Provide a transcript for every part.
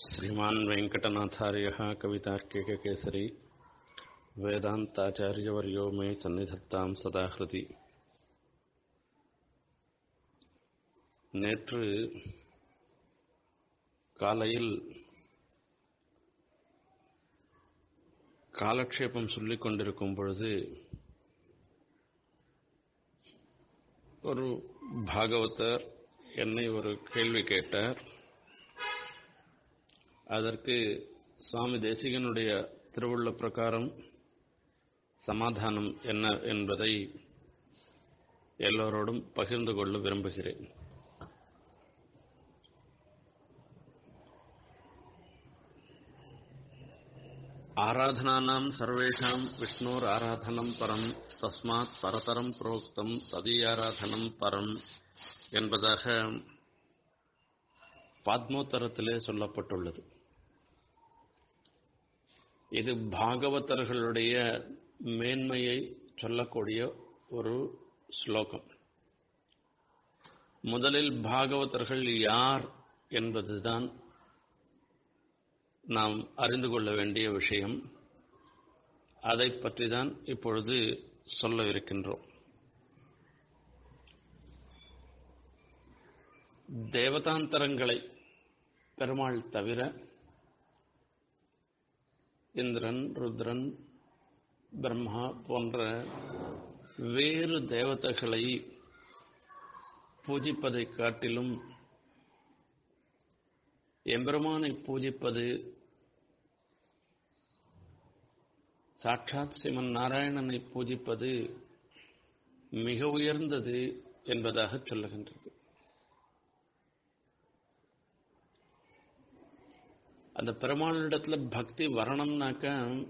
श्रीमान् वेङ्कटनाथार्यः कवितार्किककेसरी वेदान्ताचार्यवर्यो मे सन्निधत्तां सदा हृदि நேற்று காலையில் காலக்ஷேபம் சொல்லிக் கொண்டிருக்கும் பொழுது ஒரு பாகவதர் என்னை ஒரு கேள்வி கேட்டார் அதற்கு சுவாமி தேசிகனுடைய திருவுள்ள பிரகாரம் சமாதானம் என்ன என்பதை எல்லோரோடும் பகிர்ந்து கொள்ள விரும்புகிறேன் ஆராதனானாம் சர்வேஷாம் விஷ்ணோர் ஆராதனம் பரம் தஸ்மாத் பரதரம் புரோக்தம் ததியாராதனம் பரம் என்பதாக பாத்மோத்தரத்திலே சொல்லப்பட்டுள்ளது இது பாகவதர்களுடைய மேன்மையை சொல்லக்கூடிய ஒரு ஸ்லோகம் முதலில் பாகவதர்கள் யார் என்பதுதான் நாம் அறிந்து கொள்ள வேண்டிய விஷயம் அதை பற்றி தான் இப்பொழுது சொல்ல இருக்கின்றோம் தேவதாந்தரங்களை பெருமாள் தவிர இந்திரன் ருத்ரன் பிரம்மா போன்ற வேறு தேவதைகளை பூஜிப்பதை காட்டிலும் எம்பெருமானை பூஜிப்பது சாட்சாத் சிவன் நாராயணனை பூஜிப்பது மிக உயர்ந்தது என்பதாக சொல்லுகின்றது அந்த பெருமாளிடத்துல பக்தி வரணும்னாக்க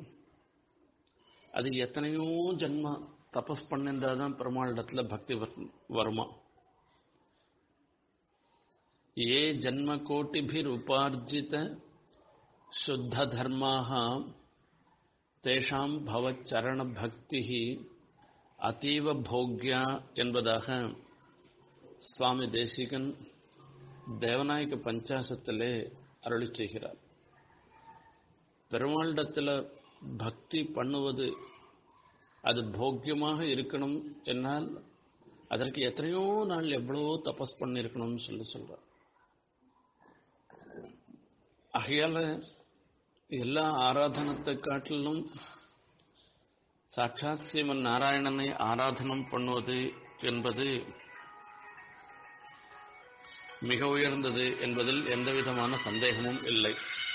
அது எத்தனையோ ஜென்மா தபஸ் பண்ணிருந்தாதான் பெருமாளிடத்துல பக்தி வருமா ये जन्मकोटिभिरुपार्जित शुद्धधर्माः தேஷாம் பவச்சரண பக்தி அதீவ போக்யா என்பதாக சுவாமி தேசிகன் தேவநாயக பஞ்சாசத்திலே அருளி செய்கிறார் பெருமாளிடத்தில் பக்தி பண்ணுவது அது போக்கியமாக இருக்கணும் என்னால் அதற்கு எத்தனையோ நாள் எவ்வளவோ தபஸ் பண்ணியிருக்கணும்னு சொல்லி சொல்றார் ஆகையால எல்லா ஆராதனத்தை காட்டிலும் சாட்சாத் சிவன் நாராயணனை ஆராதனம் பண்ணுவது என்பது மிக உயர்ந்தது என்பதில் எந்த விதமான சந்தேகமும் இல்லை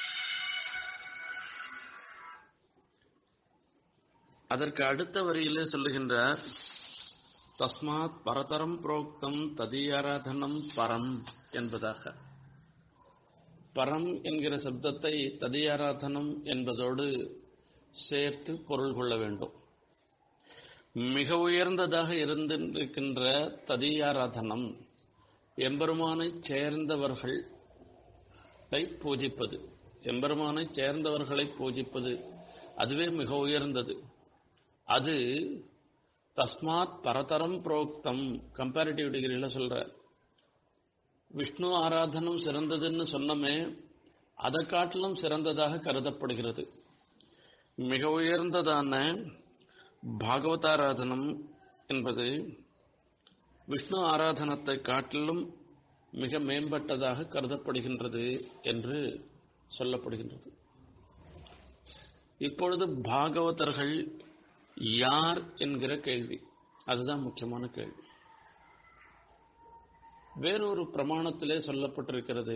அதற்கு அடுத்த வரியிலே சொல்லுகின்றார் தஸ்மாத் பரதரம் புரோக்தம் ததியாராதனம் பரம் என்பதாக பரம் என்கிற சப்தத்தை ததியாராதனம் என்பதோடு சேர்த்து பொருள் கொள்ள வேண்டும் மிக உயர்ந்ததாக இருந்திருக்கின்ற ததியாராதனம் எம்பெருமானை சேர்ந்தவர்களை பூஜிப்பது எம்பெருமானை சேர்ந்தவர்களை பூஜிப்பது அதுவே மிக உயர்ந்தது அது தஸ்மாத் பரதரம் புரோக்தம் கம்பேரிட்டிவ் டிகிரியில் சொல்ற விஷ்ணு ஆராதனம் சிறந்ததுன்னு சொன்னமே அதை காட்டிலும் சிறந்ததாக கருதப்படுகிறது மிக உயர்ந்ததான பாகவதாராதனம் என்பது விஷ்ணு ஆராதனத்தை காட்டிலும் மிக மேம்பட்டதாக கருதப்படுகின்றது என்று சொல்லப்படுகின்றது இப்பொழுது பாகவதர்கள் யார் என்கிற கேள்வி அதுதான் முக்கியமான கேள்வி வேறொரு பிரமாணத்திலே சொல்லப்பட்டிருக்கிறது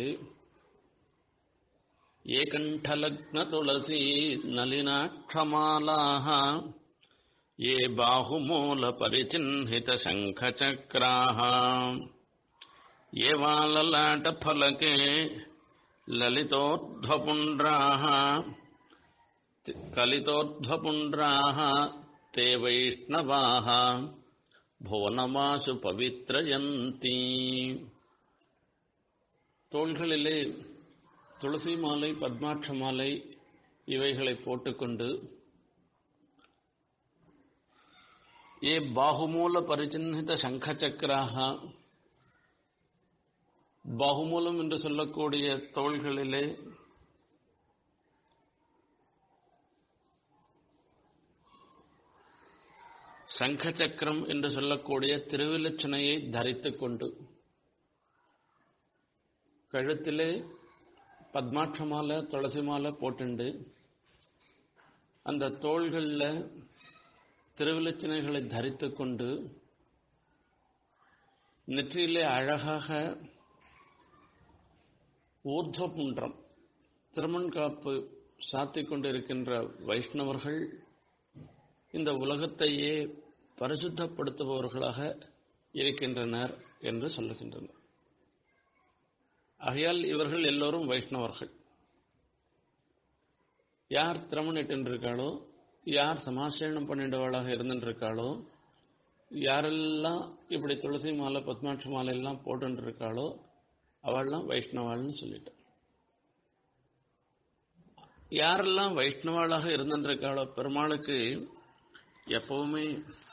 ஏகண்டலக்ன துளசி நளினாட்சமாலாக ஏ பாகுமூல பரிச்சின்ஹித சங்கச்சக்ராக ஏவாலலாட்ட ஃபலகே லலிதோர்ध्वपुण्ड्राः कलितोर्ध्वपुण्ड्राः ते वैष्णवाः புவனமாசு பவித்ரயந்தி தோள்களிலே துளசி மாலை பத்மாட்ச மாலை இவைகளை போட்டுக்கொண்டு ஏ பாகுமூல பரிச்சின்னித சங்க சக்கராக பாகுமூலம் என்று சொல்லக்கூடிய தோள்களிலே சங்க சக்கரம் என்று சொல்லக்கூடிய திருவிலச்சனையை தரித்துக் கொண்டு கழுத்திலே பத்மாட்ச மாலை துளசி மாலை போட்டுண்டு அந்த தோள்களில் திருவிலச்சனைகளை தரித்து கொண்டு நெற்றியிலே அழகாக ஊர்துவபுன்றம் திருமண்காப்பு சாத்திக் கொண்டிருக்கின்ற வைஷ்ணவர்கள் இந்த உலகத்தையே பரிசுத்தப்படுத்துபவர்களாக இருக்கின்றனர் என்று சொல்லுகின்றனர் ஆகையால் இவர்கள் எல்லோரும் வைஷ்ணவர்கள் யார் திருமணிட்டிருக்காளோ யார் சமாசேனம் பண்ணிட்டவளாக இருந்துருக்காளோ யாரெல்லாம் இப்படி துளசி மாலை பத்மாட்சி மாலை எல்லாம் போட்டுருக்காளோ அவள்லாம் வைஷ்ணவாள்னு சொல்லிட்டான் யாரெல்லாம் வைஷ்ணவாளாக இருந்துருக்காளோ பெருமாளுக்கு எப்பவுமே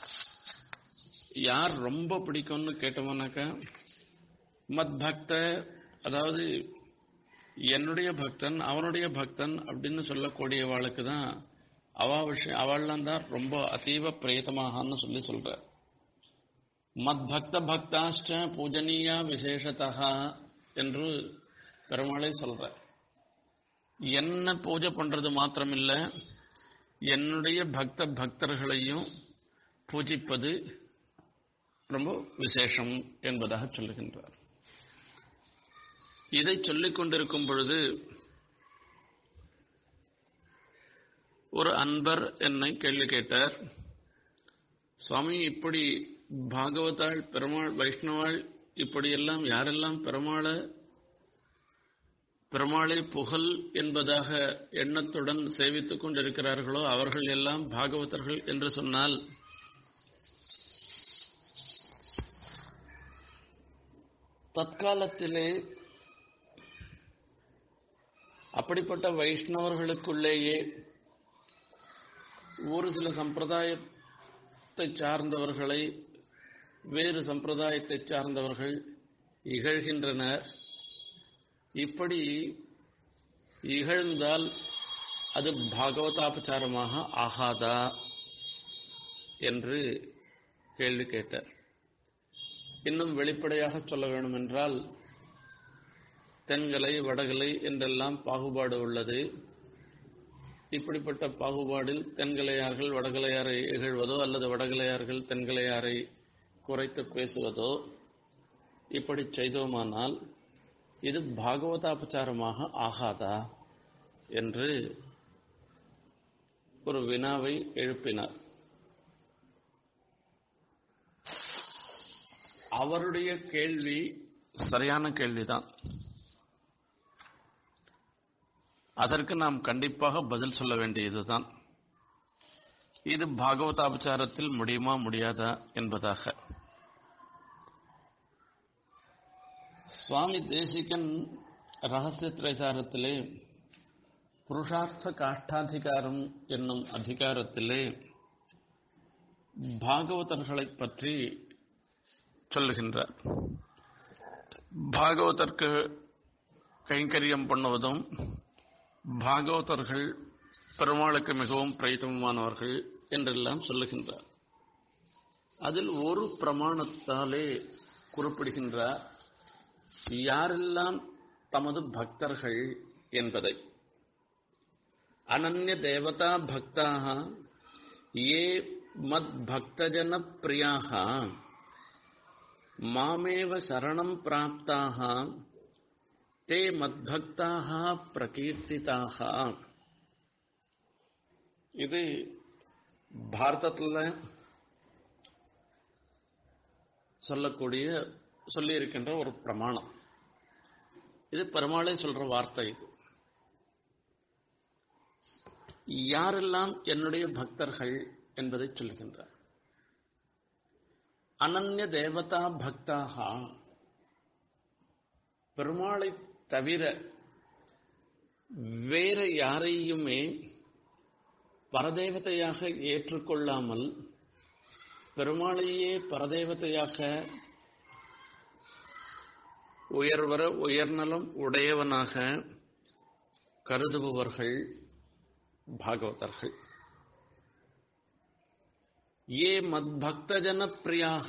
யார் ரொம்ப பிடிக்கும்னு கேட்டோம்னாக்கா மத் பக்த அதாவது என்னுடைய பக்தன் அவனுடைய பக்தன் அப்படின்னு சொல்லக்கூடியவாளுக்கு தான் அவா விஷயம் அவள்லாம் தான் ரொம்ப அதீவ பிரேதமாகன்னு சொல்லி சொல்ற மத் பக்த பக்தாஷ்ட பூஜனீயா விசேஷத்தா என்று பெருமாளை சொல்ற என்ன பூஜை பண்றது மாத்திரமில்ல என்னுடைய பக்த பக்தர்களையும் பூஜிப்பது ரொம்ப விசேஷம் என்பதாக சொல்லுகின்றார் இதை சொல்லிக் கொண்டிருக்கும் பொழுது ஒரு அன்பர் என்னை கேள்வி கேட்டார் சுவாமி இப்படி பாகவதாள் பெருமாள் வைஷ்ணவாள் இப்படியெல்லாம் யாரெல்லாம் பெருமாளை பெருமாளை புகழ் என்பதாக எண்ணத்துடன் சேவித்துக் கொண்டிருக்கிறார்களோ அவர்கள் எல்லாம் பாகவதர்கள் என்று சொன்னால் தற்காலத்திலே அப்படிப்பட்ட வைஷ்ணவர்களுக்குள்ளேயே ஒரு சில சம்பிரதாயத்தை சார்ந்தவர்களை வேறு சம்பிரதாயத்தை சார்ந்தவர்கள் இகழ்கின்றனர் இப்படி இகழ்ந்தால் அது பாகவதாபச்சாரமாக ஆகாதா என்று கேள்வி கேட்டார் இன்னும் வெளிப்படையாக சொல்ல வேண்டுமென்றால் தென்கலை வடகலை என்றெல்லாம் பாகுபாடு உள்ளது இப்படிப்பட்ட பாகுபாடில் தென்கலையார்கள் வடகலையாரை இகழ்வதோ அல்லது வடகலையார்கள் தென்கலையாரை குறைத்து பேசுவதோ இப்படி செய்தோமானால் இது பாகவதாபச்சாரமாக ஆகாதா என்று ஒரு வினாவை எழுப்பினார் அவருடைய கேள்வி சரியான கேள்விதான் அதற்கு நாம் கண்டிப்பாக பதில் சொல்ல வேண்டியதுதான் இது பாகவதாபச்சாரத்தில் முடியுமா முடியாதா என்பதாக சுவாமி தேசிகன் ரகசிய திரைசாரத்திலே புருஷார்த்த காஷ்டாதிகாரம் என்னும் அதிகாரத்திலே பாகவதர்களை பற்றி சொல்லுகின்றார் பாகவதற்கு கைங்கரியம் பண்ணுவதும் பாகவதர்கள் பெருமாளுக்கு மிகவும் பிரயத்தனமானவர்கள் என்றெல்லாம் சொல்லுகின்றார் அதில் ஒரு பிரமாணத்தாலே குறிப்பிடுகின்றார் யாரெல்லாம் தமது பக்தர்கள் என்பதை அனன்ய தேவதா பக்தாக ஏ மத் பக்தஜன பிரியாக மாமேவ சரணம் பிராப்தாக தே மத்பக்தாக பிரகீர்த்திதாக இது பாரதத்தில் சொல்லக்கூடிய சொல்லி இருக்கின்ற ஒரு பிரமாணம் இது பெருமாளே சொல்ற வார்த்தை இது யாரெல்லாம் என்னுடைய பக்தர்கள் என்பதை சொல்லுகின்றார் அனன்ய தேவதா பக்தாக பெருமாளை தவிர வேற யாரையுமே பரதேவதையாக ஏற்றுக்கொள்ளாமல் பெருமாளையே பரதேவதையாக உயர்வர உயர்நலம் உடையவனாக கருதுபவர்கள் பாகவதர்கள் ஏ மத்பக்தஜன பிரியாக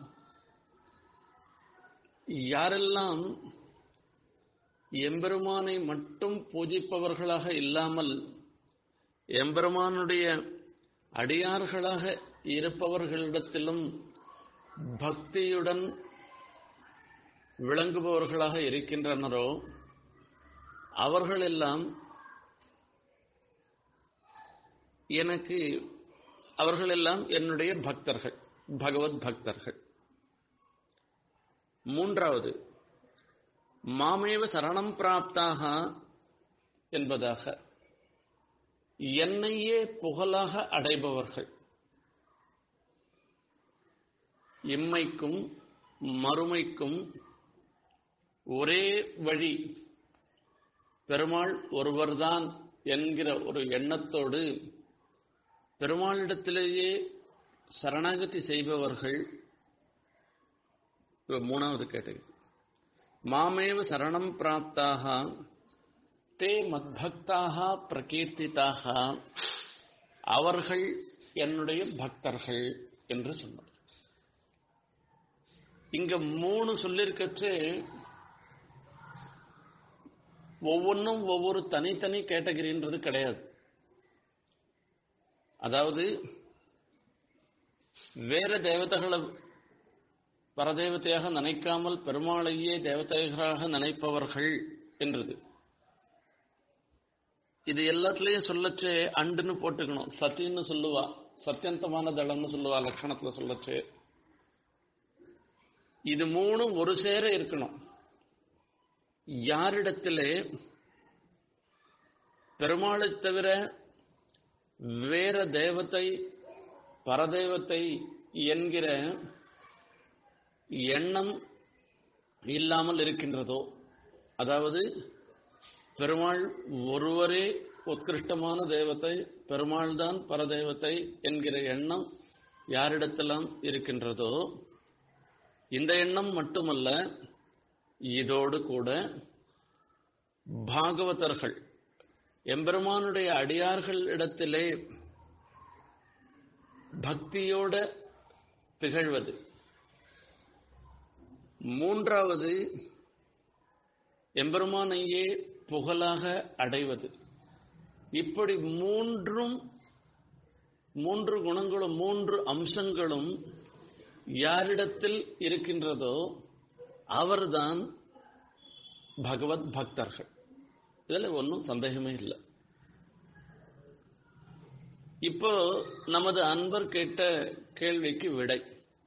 யாரெல்லாம் எம்பெருமானை மட்டும் பூஜிப்பவர்களாக இல்லாமல் எம்பெருமானுடைய அடியார்களாக இருப்பவர்களிடத்திலும் பக்தியுடன் விளங்குபவர்களாக இருக்கின்றனரோ அவர்களெல்லாம் எனக்கு அவர்களெல்லாம் என்னுடைய பக்தர்கள் பகவத் பக்தர்கள் மூன்றாவது மாமேவ சரணம் பிராப்தாக என்பதாக என்னையே புகழாக அடைபவர்கள் இம்மைக்கும் மறுமைக்கும் ஒரே வழி பெருமாள் ஒருவர்தான் என்கிற ஒரு எண்ணத்தோடு பெருமாளிடத்திலேயே சரணாகதி செய்பவர்கள் மூணாவது கேட்டகரி மாமேவ சரணம் பிராப்தாக தே மத்பக்தாக பிரகீர்த்திதாக அவர்கள் என்னுடைய பக்தர்கள் என்று சொன்னார் இங்க மூணு சொல்லிருக்கச்சு ஒவ்வொன்றும் ஒவ்வொரு தனித்தனி கேட்டகரின்றது கிடையாது அதாவது வேற தேவதைகளை பரதேவதையாக நினைக்காமல் பெருமாளையே தேவதைகளாக நினைப்பவர்கள் என்றது இது எல்லாத்துலயும் சொல்லச்சே அண்டுன்னு போட்டுக்கணும் சத்தின்னு சொல்லுவா சத்தியந்தமான தளம்னு சொல்லுவா லட்சணத்துல சொல்லச்சு இது மூணும் ஒரு சேர இருக்கணும் யாரிடத்திலே பெருமாளை தவிர வேற தேவத்தை பரதேவத்தை என்கிற எண்ணம் இல்லாமல் இருக்கின்றதோ அதாவது பெருமாள் ஒருவரே உத்கிருஷ்டமான தேவத்தை பெருமாள் தான் பரதேவத்தை என்கிற எண்ணம் யாரிடத்தெல்லாம் இருக்கின்றதோ இந்த எண்ணம் மட்டுமல்ல இதோடு கூட பாகவதர்கள் எம்பெருமானுடைய அடியார்கள் இடத்திலே பக்தியோட திகழ்வது மூன்றாவது எம்பெருமானையே புகழாக அடைவது இப்படி மூன்றும் மூன்று குணங்களும் மூன்று அம்சங்களும் யாரிடத்தில் இருக்கின்றதோ அவர்தான் பகவத் பக்தர்கள் இதில் ஒன்றும் சந்தேகமே இல்லை இப்போ நமது அன்பர் கேட்ட கேள்விக்கு விடை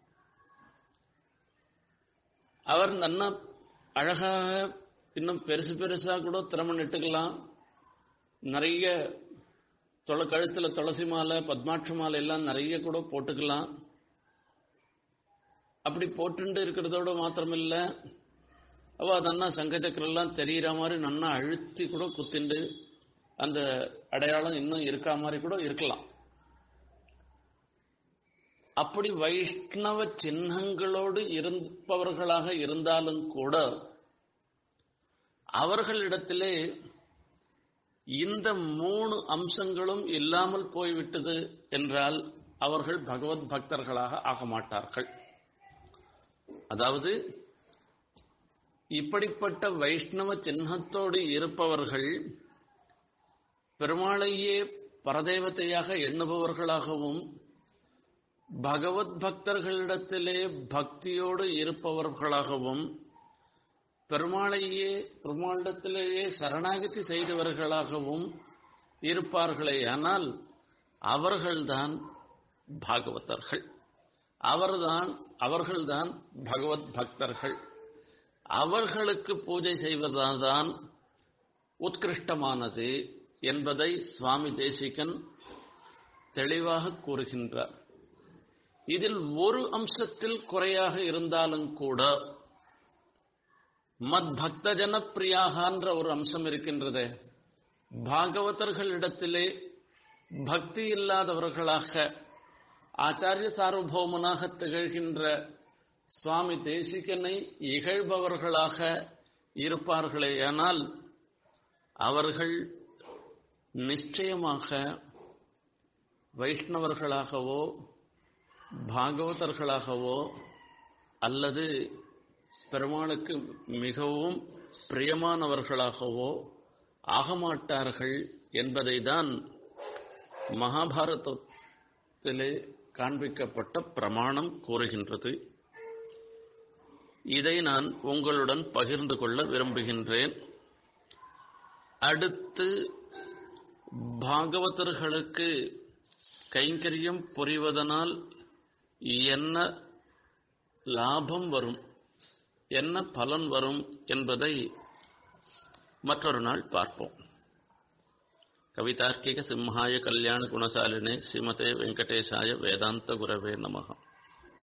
அவர் நன்னா அழகாக இன்னும் பெருசு பெருசா கூட திறமை இட்டுக்கலாம் நிறைய தொலை கழுத்தில் துளசி மாலை பத்மாட்ச மாலை எல்லாம் நிறைய கூட போட்டுக்கலாம் அப்படி போட்டுண்டு இருக்கிறதோட மாத்திரமில்ல அவ நன்னா சங்கச்சக்கரெல்லாம் தெரிகிற மாதிரி நன்னா அழுத்தி கூட குத்திண்டு அந்த அடையாளம் இன்னும் இருக்கா மாதிரி கூட இருக்கலாம் அப்படி வைஷ்ணவ சின்னங்களோடு இருப்பவர்களாக இருந்தாலும் கூட அவர்களிடத்திலே இந்த மூணு அம்சங்களும் இல்லாமல் போய்விட்டது என்றால் அவர்கள் பகவத் பக்தர்களாக ஆக மாட்டார்கள் அதாவது இப்படிப்பட்ட வைஷ்ணவ சின்னத்தோடு இருப்பவர்கள் பெருமாளையே பரதேவத்தையாக எண்ணுபவர்களாகவும் பகவத் பக்தர்களிடத்திலே பக்தியோடு இருப்பவர்களாகவும் பெருமாளையே பெருமாளிடத்திலேயே சரணாகதி செய்தவர்களாகவும் இருப்பார்களே ஆனால் அவர்கள்தான் பாகவதர்கள் அவர்தான் அவர்கள்தான் பகவத் பக்தர்கள் அவர்களுக்கு பூஜை செய்வதுதான் உத்கிருஷ்டமானது என்பதை சுவாமி தேசிகன் தெளிவாக கூறுகின்றார் இதில் ஒரு அம்சத்தில் குறையாக இருந்தாலும் கூட மத் பக்த ஜனப்பிரியாகன்ற ஒரு அம்சம் இருக்கின்றதே பாகவதர்களிடத்திலே பக்தி இல்லாதவர்களாக ஆச்சாரிய சார்வபௌமனாக திகழ்கின்ற சுவாமி தேசிகனை இகழ்பவர்களாக இருப்பார்களேயானால் அவர்கள் நிச்சயமாக வைஷ்ணவர்களாகவோ பாகவதர்களாகவோ அல்லது பெருமாளுக்கு மிகவும் பிரியமானவர்களாகவோ ஆகமாட்டார்கள் என்பதை தான் மகாபாரதத்திலே காண்பிக்கப்பட்ட பிரமாணம் கூறுகின்றது இதை நான் உங்களுடன் பகிர்ந்து கொள்ள விரும்புகின்றேன் அடுத்து பாகவதர்களுக்கு கைங்கரியம் புரிவதனால் என்ன லாபம் வரும் என்ன பலன் வரும் என்பதை மற்றொரு நாள் பார்ப்போம் கவிதார்க்கிக சிம்ஹாய கல்யாண குணசாலினே ஸ்ரீமதே வெங்கடேசாய வேதாந்த குரவே நமகம்